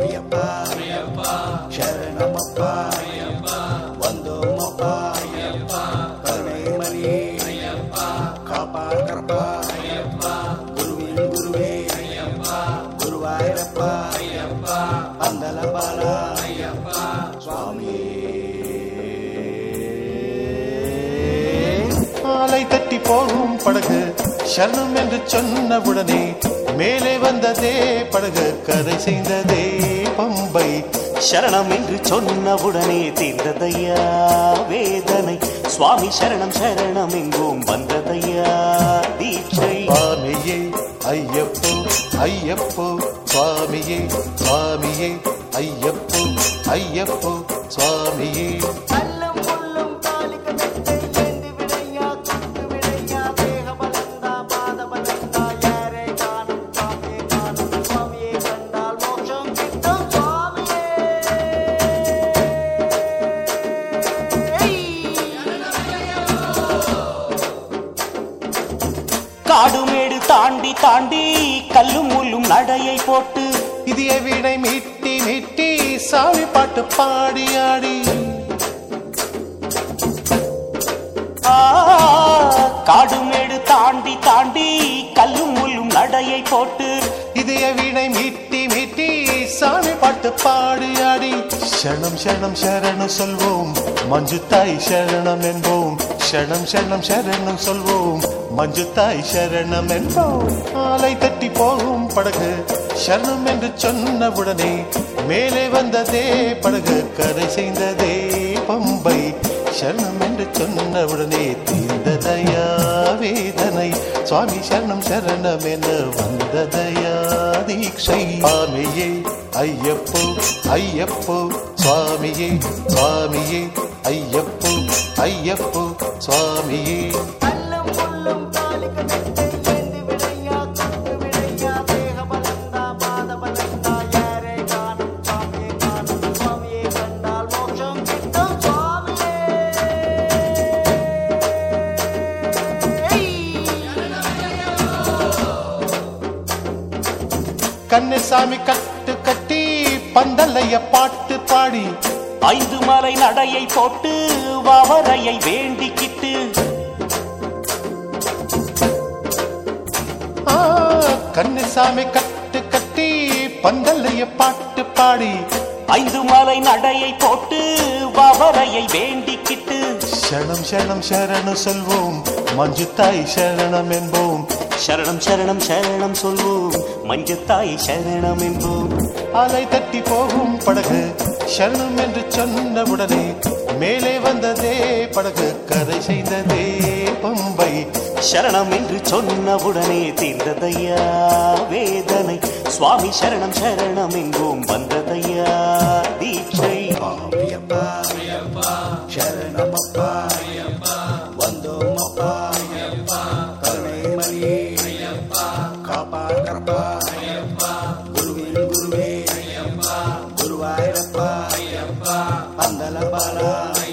ஐயப்பா சரணமப்பா வந்தோமப்பா கருணைமணி காப்பாற்றப்பா குருவின் குருவே குருவாயிரப்பா பந்தலபாலா சுவாமி ஆலை தட்டி போகும் படகு சரணம் என்று சொன்னவுடனே மேலே வந்ததே படகு கரை செய்ததே பம்பை சரணம் என்று சொன்னவுடனே தீர்ந்ததையா வேதனை சுவாமி சரணம் சரணம் எங்கும் வந்ததையா தீட்சை சுவாமியே ஐயப்போ ஐயப்போ சுவாமியே சுவாமியே ஐயப்போ ஐயப்போ சுவாமியே கல்லும் முள்ளும் காலிக்கு மெத்தை ஏந்தி விடையா குத்து விடையா தேக பலந்தா பாத பலந்தா யாரே காணும் சுவாமியே காணும் சுவாமியே கண்டால் மோட்சம் கிட்டும் சுவாமியே காடுமேடு தாண்டி தாண்டி கல்லும் முள்ளும் நடையை போட்டு இதிய வீணை மீட்டி மீட்டி சாமி பாட்டு பாடி ஆடி ஆ, காடுமேடு தாண்டி தாண்டி கல்லும் முள்ளும் நடையை போட்டு இதய வீணை மீட்டி மீட்டி சாமி பாட்டு பாடி ஆடி சரணம் சரணம் சரணம் சொல்வோம் மஞ்சு தாய் சரணம் என்போம் சரணம் சரணம் சரணம் சொல்வோம் மஞ்சு தாய் சரணம் என்போம் ஆலை தட்டி போகும் படகு சரணம் என்று சொன்னவுடனே மேலே வந்ததே படகு கரை செய்ததே பம்பை சரணம் என்று சொன்னவுடனே தீர்ந்ததையா வேதனை சுவாமி சரணம் சரணம் என வந்ததையா தீட்சை சுவாமியே ஐயப்போ ஐயப்போ சுவாமியே சுவாமியே ஐயப்போ ஐயப்போ சுவாமியே கல்லும் முள்ளும் காலிக்கு மெத்தை ஏந்தி விடையா குத்து விடையா தேக பலந்தா பாத பலந்தா யாரே காணும் சுவாமியே காணும் சுவாமியே கண்டால் மோட்சம் கிட்டும் சுவாமியே கண்ணசாமி கட்டு கட்டி பந்தலைய பாட்டு பாடி ஐந்து மலை நடையை போட்டு வவரையை வேண்டிக்கிட்டு ஆ, கண்ணசாமி கட்டு கட்டி பந்தலைய பாட்டு பாடி ஐந்து மலை நடையை போட்டு வவரையை வேண்டிக்கிட்டு சரணம் சரணம் சரணம் சொல்வோம் மஞ்சு தாய் சரணம் என்போம் சரணம் சரணம் சரணம் சொல்வோம் மஞ்சத்தாய் சரணம் என்போம் அலை தட்டி போகும் படகு சரணம் என்று சொன்னவுடனே மேலே வந்ததே படகு கரை செய்ததே பம்பை சரணம் என்று சொன்னவுடனே தீர்ந்ததையா வேதனை சுவாமி சரணம் சரணம் எங்கும் வந்ததையா தீட்சை ஐயப்பா சரணமப்பா வந்தோமப்பா கருணைமணி காப்பாற்றப்பா குருவின் குருவே குருவாயிரப்பா பந்தலபாலா